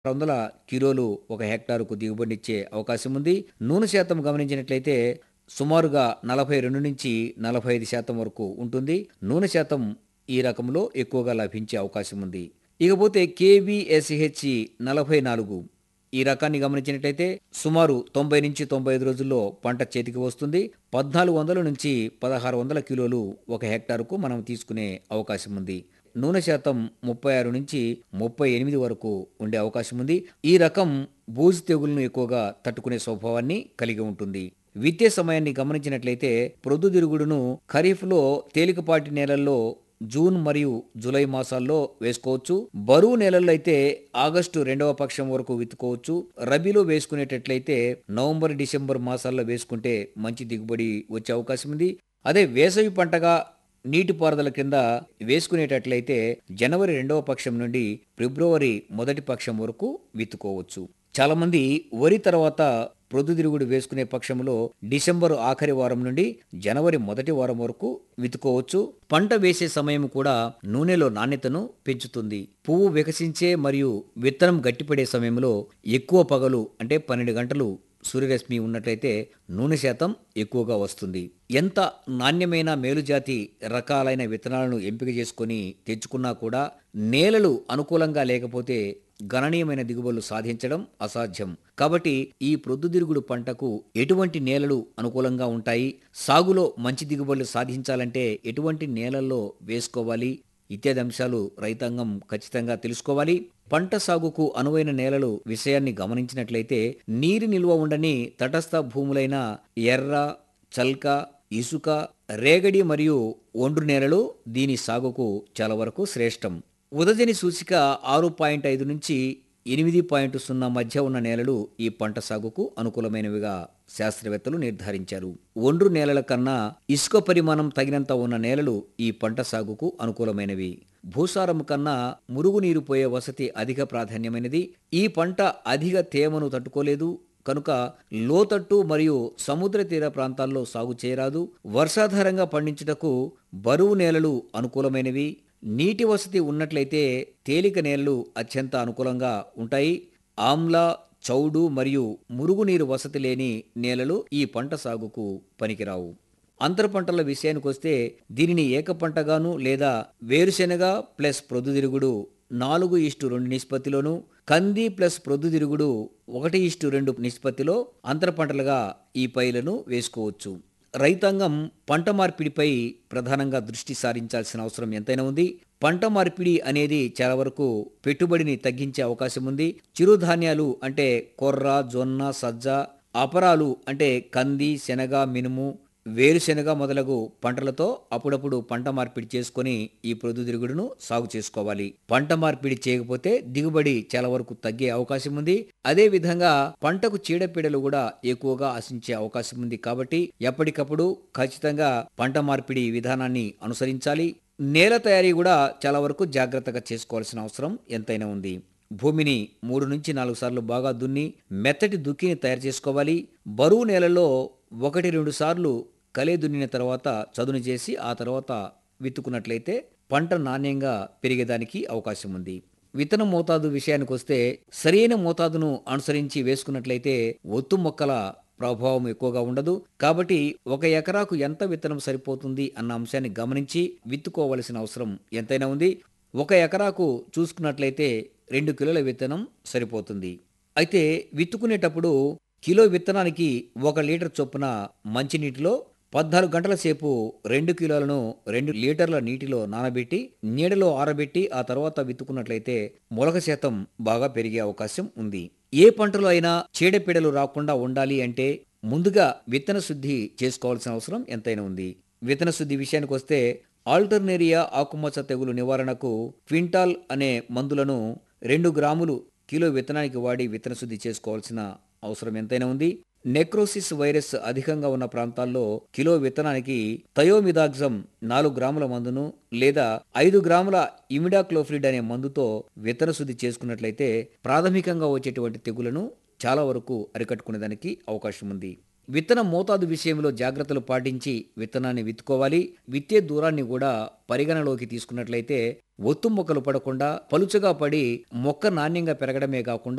వందల కిలోలు ఒక హెక్టారుకు దిగుబడినిచ్చే అవకాశం ఉంది నూనె శాతం గమనించినట్లయితే సుమారుగా నలభై రెండు నుంచి నలభై ఐదు శాతం వరకు ఉంటుంది నూనె శాతం ఈ రకంలో ఎక్కువగా లభించే అవకాశం ఉంది ఇకపోతే కేవీఎస్హెచ్ నలభై నాలుగు ఈ రకాన్ని గమనించినట్లయితే సుమారు తొంభై నుంచి తొంభై ఐదు రోజుల్లో పంట చేతికి వస్తుంది పద్నాలుగు వందల నుంచి పదహారు వందల కిలోలు ఒక హెక్టారుకు మనం తీసుకునే అవకాశం ఉంది నూనె శాతం ముప్పై ఆరు నుంచి ముప్పై ఎనిమిది వరకు ఉండే అవకాశం ఉంది ఈ రకం బూజు తెగులను ఎక్కువగా తట్టుకునే స్వభావాన్ని కలిగి ఉంటుంది విత్తే సమయాన్ని గమనించినట్లయితే ప్రొద్దుతిరుగుడును ఖరీఫ్లో తేలికపాటి నేలల్లో జూన్ మరియు జూలై మాసాల్లో వేసుకోవచ్చు బరువు నెలల్లో అయితే ఆగస్టు రెండవ పక్షం వరకు విత్తుకోవచ్చు రబీలో వేసుకునేటట్లయితే నవంబర్ డిసెంబర్ మాసాల్లో వేసుకుంటే మంచి దిగుబడి వచ్చే అవకాశం ఉంది అదే వేసవి పంటగా నీటిపారుదల కింద వేసుకునేటట్లయితే జనవరి రెండవ పక్షం నుండి ఫిబ్రవరి మొదటి పక్షం వరకు విత్తుకోవచ్చు చాలా మంది వరి తర్వాత ప్రొద్దుతిరుగుడు వేసుకునే పక్షంలో డిసెంబర్ ఆఖరి వారం నుండి జనవరి మొదటి వారం వరకు విత్తుకోవచ్చు పంట వేసే సమయం కూడా నూనెలో నాణ్యతను పెంచుతుంది పువ్వు వికసించే మరియు విత్తనం గట్టిపడే సమయంలో ఎక్కువ పగలు అంటే పన్నెండు గంటలు సూర్యరశ్మి ఉన్నట్లయితే నూనె శాతం ఎక్కువగా వస్తుంది ఎంత నాణ్యమైన మేలుజాతి రకాలైన విత్తనాలను ఎంపిక చేసుకొని తెచ్చుకున్నా కూడా నేలలు అనుకూలంగా లేకపోతే గణనీయమైన దిగుబడులు సాధించడం అసాధ్యం కాబట్టి ఈ ప్రొద్దుతిరుగుడు పంటకు ఎటువంటి నేలలు అనుకూలంగా ఉంటాయి సాగులో మంచి దిగుబడులు సాధించాలంటే ఎటువంటి నేలల్లో వేసుకోవాలి ఇత్యాది అంశాలు రైతాంగం ఖచ్చితంగా తెలుసుకోవాలి పంట సాగుకు అనువైన నేలలు విషయాన్ని గమనించినట్లయితే నీరు నిల్వ ఉండని తటస్థ భూములైన ఎర్ర చల్క ఇసుక రేగడి మరియు ఒండ్రు నేలలు దీని సాగుకు చాలా వరకు శ్రేష్టం ఉదజని సూచిక ఆరు పాయింట్ ఐదు నుంచి ఎనిమిది పాయింట్ సున్నా మధ్య ఉన్న నేలలు ఈ పంట సాగుకు అనుకూలమైనవిగా శాస్త్రవేత్తలు నిర్ధారించారు ఒండ్రు నేలల కన్నా ఇసుక పరిమాణం తగినంత ఉన్న నేలలు ఈ పంట సాగుకు అనుకూలమైనవి భూసారం కన్నా మురుగునీరు పోయే వసతి అధిక ప్రాధాన్యమైనది ఈ పంట అధిక తేమను తట్టుకోలేదు కనుక లోతట్టు మరియు సముద్ర తీర ప్రాంతాల్లో సాగు చేయరాదు వర్షాధారంగా పండించుటకు బరువు నేలలు అనుకూలమైనవి నీటి వసతి ఉన్నట్లయితే తేలిక నేలలు అత్యంత అనుకూలంగా ఉంటాయి ఆమ్ల చౌడు మరియు మురుగునీరు వసతి లేని నేలలు ఈ పంట సాగుకు పనికిరావు అంతర పంటల విషయానికి వస్తే దీనిని ఏక పంటగాను లేదా వేరుశెనగ ప్లస్ ప్రొద్దుతిరుగుడు నాలుగు ఇష్టు రెండు నిష్పత్తిలోను కంది ప్లస్ ప్రొద్దుతిరుగుడు ఒకటి ఇష్టు రెండు నిష్పత్తిలో అంతర పంటలుగా ఈ పైలను వేసుకోవచ్చు రైతాంగం పంట మార్పిడిపై ప్రధానంగా దృష్టి సారించాల్సిన అవసరం ఎంతైనా ఉంది పంట మార్పిడి అనేది చాలా వరకు పెట్టుబడిని తగ్గించే అవకాశం ఉంది చిరుధాన్యాలు అంటే కొర్ర జొన్న సజ్జ అపరాలు అంటే కంది శనగ మినుము వేరుశెనగ మొదలగు పంటలతో అప్పుడప్పుడు పంట మార్పిడి చేసుకొని ఈ ప్రొద్దుతిరుగుడును సాగు చేసుకోవాలి పంట మార్పిడి చేయకపోతే దిగుబడి చాలా వరకు తగ్గే అవకాశం ఉంది అదే విధంగా పంటకు చీడపీడలు కూడా ఎక్కువగా ఆశించే అవకాశం ఉంది కాబట్టి ఎప్పటికప్పుడు ఖచ్చితంగా పంట మార్పిడి విధానాన్ని అనుసరించాలి నేల తయారీ కూడా చాలా వరకు జాగ్రత్తగా చేసుకోవాల్సిన అవసరం ఎంతైనా ఉంది భూమిని మూడు నుంచి నాలుగు సార్లు బాగా దున్ని మెత్తటి దుక్కిని తయారు చేసుకోవాలి బరువు నేలలో ఒకటి రెండు సార్లు కలే దున్నిన తర్వాత చదును చేసి ఆ తర్వాత విత్తుకున్నట్లయితే పంట నాణ్యంగా పెరిగేదానికి అవకాశం ఉంది విత్తనం మోతాదు విషయానికి వస్తే సరైన మోతాదును అనుసరించి వేసుకున్నట్లయితే ఒత్తు మొక్కల ప్రభావం ఎక్కువగా ఉండదు కాబట్టి ఒక ఎకరాకు ఎంత విత్తనం సరిపోతుంది అన్న అంశాన్ని గమనించి విత్తుకోవలసిన అవసరం ఎంతైనా ఉంది ఒక ఎకరాకు చూసుకున్నట్లయితే రెండు కిలోల విత్తనం సరిపోతుంది అయితే విత్తుకునేటప్పుడు కిలో విత్తనానికి ఒక లీటర్ చొప్పున మంచినీటిలో పద్నాలుగు గంటల సేపు రెండు కిలోలను రెండు లీటర్ల నీటిలో నానబెట్టి నీడలో ఆరబెట్టి ఆ తర్వాత విత్తుకున్నట్లయితే మొలక శాతం బాగా పెరిగే అవకాశం ఉంది ఏ పంటలో అయినా చీడపీడలు రాకుండా ఉండాలి అంటే ముందుగా విత్తన శుద్ధి చేసుకోవాల్సిన అవసరం ఎంతైనా ఉంది విత్తన శుద్ధి విషయానికి వస్తే ఆల్టర్నేరియా ఆకుమచ్చ తెగులు నివారణకు క్వింటాల్ అనే మందులను రెండు గ్రాములు కిలో విత్తనానికి వాడి విత్తన శుద్ధి చేసుకోవాల్సిన అవసరం ఎంతైనా ఉంది నెక్రోసిస్ వైరస్ అధికంగా ఉన్న ప్రాంతాల్లో కిలో విత్తనానికి థయోమిదాగ్జం నాలుగు గ్రాముల మందును లేదా ఐదు గ్రాముల ఇమిడాక్లోఫ్రిడ్ అనే మందుతో విత్తన శుద్ధి చేసుకున్నట్లయితే ప్రాథమికంగా వచ్చేటువంటి తెగులను చాలా వరకు అరికట్టుకునేదానికి అవకాశం ఉంది విత్తన మోతాదు విషయంలో జాగ్రత్తలు పాటించి విత్తనాన్ని విత్తుకోవాలి విత్తే దూరాన్ని కూడా పరిగణలోకి తీసుకున్నట్లయితే ఒత్తు మొక్కలు పడకుండా పలుచగా పడి మొక్క నాణ్యంగా పెరగడమే కాకుండా